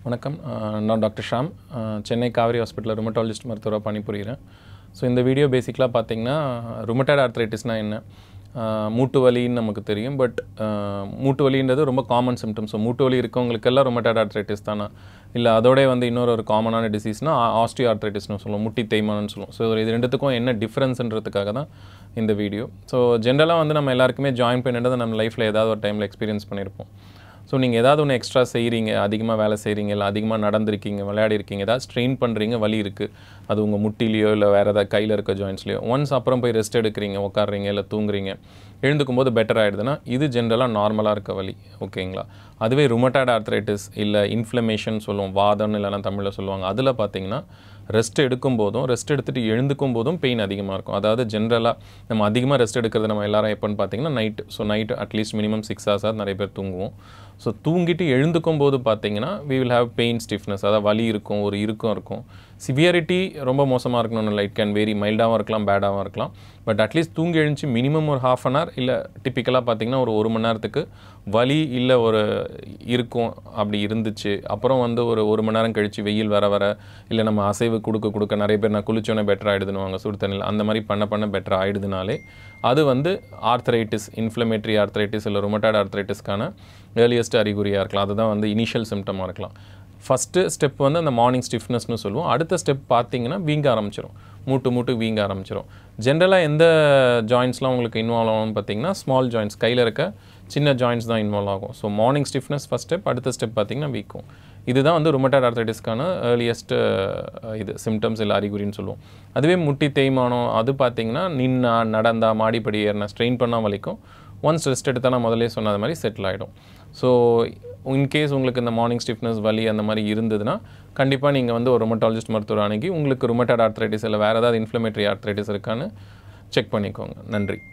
வணக்கம் அஹ் நான் டாக்டர் ஷாம் அஹ் சென்னை காவேரி ஹாஸ்பிட்டலில் ருமட்டாலஜிஸ்ட் மருத்துவராக பணிபுரிகிறேன் ஸோ இந்த வீடியோ பேசிக்கலாக பார்த்தீங்கன்னா ருமட்டாய்டு ஆர்த்ரைட்டிஸ்னால் என்ன அஹ் மூட்டு வலின்னு நமக்கு தெரியும் பட் மூட்டு வலின்றது ரொம்ப காமன் சிம்டம் ஸோ மூட்டு வலி இருக்கவங்களுக்கெல்லாம் ருமட்டாய்டு ஆர்த்ரைட்டிஸ் தானே இல்லை அதோட வந்து இன்னொரு ஒரு காமனான டிசீஸ்னால் ஆஸ்டியோ ஆர்த்ரைட்டிஸ்னு சொல்லுவோம் முட்டி தேய்மானம்னு சொல்லுவோம் ஸோ இது ரெண்டுத்துக்கும் என்ன டிஃப்ரென்ஸ்ன்றதுக்காக தான் இந்த வீடியோ ஸோ ஜென்ரலாக வந்து நம்ம எல்லாருக்குமே ஜாயின் பண்ணிட்டு நம்ம லைஃப்பில் ஏதாவது ஒரு டைமில் எக்ஸ்பீரியன்ஸ் பண்ணியிருப்போம் ஸோ நீங்கள் ஏதாவது ஒன்று எக்ஸ்ட்ரா செய்கிறீங்க அதிகமாக வேலை செய்கிறீங்க இல்லை அதிகமாக நடந்திருக்கீங்க விளையாடி இருக்கீங்க ஏதாவது ஸ்ட்ரெயின் பண்ணுறீங்க வலி இருக்குது அது உங்கள் முட்டிலையோ இல்லை வேறு ஏதாவது கையில் இருக்க ஜாயின்ஸ்லையோ ஒன்ஸ் அப்புறம் போய் ரெஸ்ட் எடுக்கிறீங்க உட்காடுறீங்க இல்லை தூங்குறீங்க எழுந்துக்கும் போது பெட்டர் ஆகிடுதுன்னா இது ஜென்ரலாக நார்மலாக இருக்க வலி ஓகேங்களா அதுவே ருமட்டாய்டு ஆர்த்ரைட்டிஸ் இல்லை இன்ஃப்ளமேஷன் சொல்லுவோம் வாதம்னு இல்லைனா தமிழில் சொல்லுவாங்க அதில் பார்த்தீங்கன்னா ரெஸ்ட் எடுக்கும் போதும் ரெஸ்ட் எடுத்துகிட்டு எழுந்துக்கும் போதும் பெயின் அதிகமாக இருக்கும் அதாவது ஜென்ரலாக நம்ம அதிகமாக ரெஸ்ட் எடுக்கிறது நம்ம எல்லாரும் எப்போன்னு பார்த்தீங்கன்னா night so night atleast minimum six ஹவர்ஸாக நிறைய பேர் தூங்குவோம் ஸோ தூங்கிட்டு எழுந்துக்கும் போது பார்த்தீங்கன்னா we will have pain stiffness அதாவது வலி இருக்கும் ஒரு இறுக்கம் இருக்கும் சிவியரிட்டி ரொம்ப மோசமாக இருக்கணும் லைட் கேன் வேரி மைல்டாகவும் இருக்கலாம் பேடாகவும் இருக்கலாம் பட் அட்லீஸ்ட் தூங்கி எழுந்துச்சு மினிமம் ஒரு ஹாஃப் அன் ஹவர் இல்லை டிப்பிக்கலாக பார்த்தீங்கன்னா ஒரு ஒரு மணி நேரத்துக்கு வலி இல்லை ஒரு இருக்கும் அப்படி இருந்துச்சு அப்புறம் வந்து ஒரு ஒரு மணி நேரம் கழித்து வெயில் வர வர இல்லை நம்ம அசைவு கொடுக்க கொடுக்க நிறைய பேர் நான் குளிச்சோன்னே பெட்டர் ஆகிடுதுன்னுவாங்க சுடு தண்ணியில் அந்த மாதிரி பண்ண பண்ண பெட்டர் ஆகிடுதுனாலே அது வந்து ஆர்த்ரைட்டிஸ் இன்ஃப்ளமேட்டரி ஆர்த்ரைட்டிஸ் இல்லை ருமட்டாய்டு ஆர்த்ரைட்டிஸ்க்கான ஏர்லியஸ்ட் அறிகுறியாக இருக்கலாம் அதுதான் வந்து இனிஷியல் சிம்டமாக இருக்கலாம் ஃபஸ்ட்டு ஸ்டெப் வந்து அந்த மார்னிங் ஸ்டிஃப்னஸ்னு சொல்லுவோம் அடுத்த ஸ்டெப் பார்த்தீங்கன்னா வீங்க ஆரம்பிச்சிடும் மூட்டு மூட்டு வீங்க ஆரம்பிச்சிடும் ஜென்ரலாக எந்த ஜாயின்ஸ்லாம் உங்களுக்கு இன்வால்வ் ஆகும்னு பார்த்தீங்கன்னா ஸ்மால் ஜாயின்ஸ் கையில் இருக்க சின்ன ஜாயின்ஸ் தான் இன்வால்வ் ஆகும் so morning stiffness first step அடுத்த ஸ்டெப் பார்த்தீங்கன்னா வீக்கும் இதுதான் வந்து ருமட்டாய்டு ஆர்த்ரைட்டிஸ்க்கான ஏர்லியஸ்ட் இது சிம்டம்ஸ் இல்லை அறிகுறின்னு சொல்லுவோம் அதுவே முட்டி தேய்மானம் அது பார்த்தீங்கன்னா நின்னா நடந்தா மாடிப்படி ஏறினா ஸ்ட்ரெயின் பண்ணால் வலிக்கும் ஒன்ஸ் ரெஸ்ட் எடுத்தால் நான் முதல்ல சொன்னது மாதிரி செட்டில் ஆகிடும் ஸோ இன்கேஸ் உங்களுக்கு இந்த மார்னிங் ஸ்டிஃப்னஸ் வலி அந்த மாதிரி இருந்ததுன்னா கண்டிப்பாக நீங்கள் வந்து ஒரு ரொமட்டாலஜிஸ்ட் மருத்துவர் அணுகி உங்களுக்கு ருமட்டாய்டு ஆர்த்ரைட்டிஸ் இல்லை வேறு ஏதாவது இன்ஃப்ளமேட்டரி ஆர்த்ரைட்டிஸ் இருக்கான்னு செக் பண்ணிக்கோங்க நன்றி